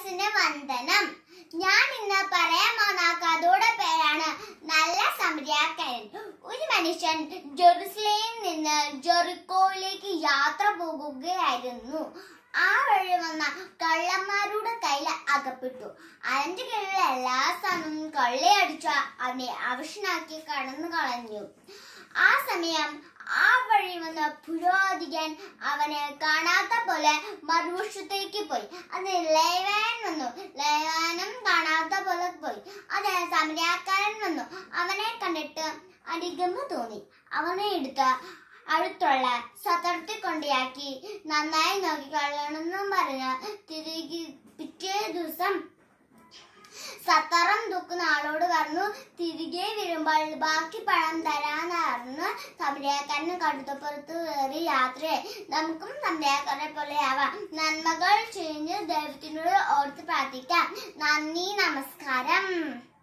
വ്യൂവേഴ്സിന് വന്ദനം ഞാൻ ഇന്ന് പറയാൻ പോകുന്ന കഥയുടെ പേരാണ് നല്ല സമരിയാക്കൻ ഒരു മനുഷ്യൻ ജെറുസലേമിൽ നിന്ന് ജെറിക്കോയിലേക്ക് യാത്ര പോകുകയായിരുന്നു ആ വഴി വന്ന കള്ളന്മാരുടെ കയ്യിൽ അകപ്പെട്ടു അവന്റെ കയ്യിലുള്ള എല്ലാ സാധനവും കൊള്ളയടിച്ച അവനെ അവശനാക്കി കടന്നു കളഞ്ഞു ആ സമയം ആ വഴി വന്ന പുരോധികൻ അവനെ കാണാത്ത പോലെ മറുവശത്തേക്ക് പോയി അത് ലേവാൻ വന്നു ലേവാനും കാണാത്ത പോലെ പോയി അത് സമരാക്കാരൻ വന്നു അവനെ കണ്ടിട്ട് അടിഗമ തോന്നി അവനെ എടുത്ത് അടുത്തുള്ള സത്രത്തിൽ കൊണ്ടയാക്കി നന്നായി നോക്കിക്കൊള്ളണമെന്നും പറഞ്ഞ് തിരികെ പിറ്റേ ദിവസം സത്തറം തൂക്കുന്ന ആളോട് പറഞ്ഞു തിരികെ വരുമ്പോൾ ബാക്കി പണം തരാന്ന് സമരക്കാരന് കടുത്തപ്പുറത്ത് കയറി യാത്രയായി നമുക്കും സമരക്കാരെ പോലെ ആവാം നന്മകൾ ചെയ്ഞ്ഞ് ദൈവത്തിനോട് ഓർത്ത് പ്രാർത്ഥിക്കാം നന്ദി നമസ്കാരം